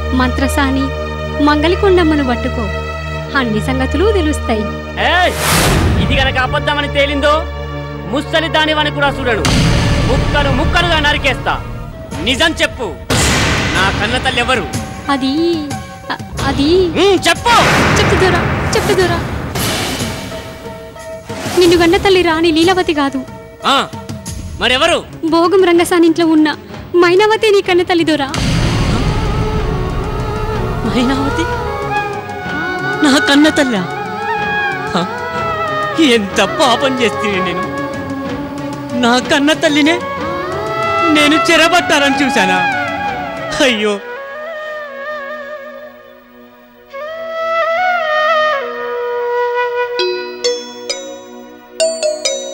మంత్రసాని మంగళకొండమ్మను పట్టుకో అన్ని సంగతులు తెలుస్తాయి ఏయ్! ఇది గనక అబద్ధమని తేలిందో ముసలి దానివని కూడా చూడడు ముక్కలు ముక్కలుగా నరికేస్తా నిజం చెప్పు నా కన్న తల్లి ఎవరు అది అ- అది ఉమ్, చెప్పు చెప్తుదోరా చెప్తుదోరా నిన్ను గన్న తల్లి రాణి లీలావతి కాదు ఆ, మరెవరు భోగం రంగసాని ఇంట్లో ఉన్న మైనావతి నీ కన్న తల్లిదోరా మైనావతి నా కన్న తల్ల ఎంత పాపం చేస్తే నేను నా కన్న తల్లినే నేను చెరబట్టాలని చూశానా అయ్యో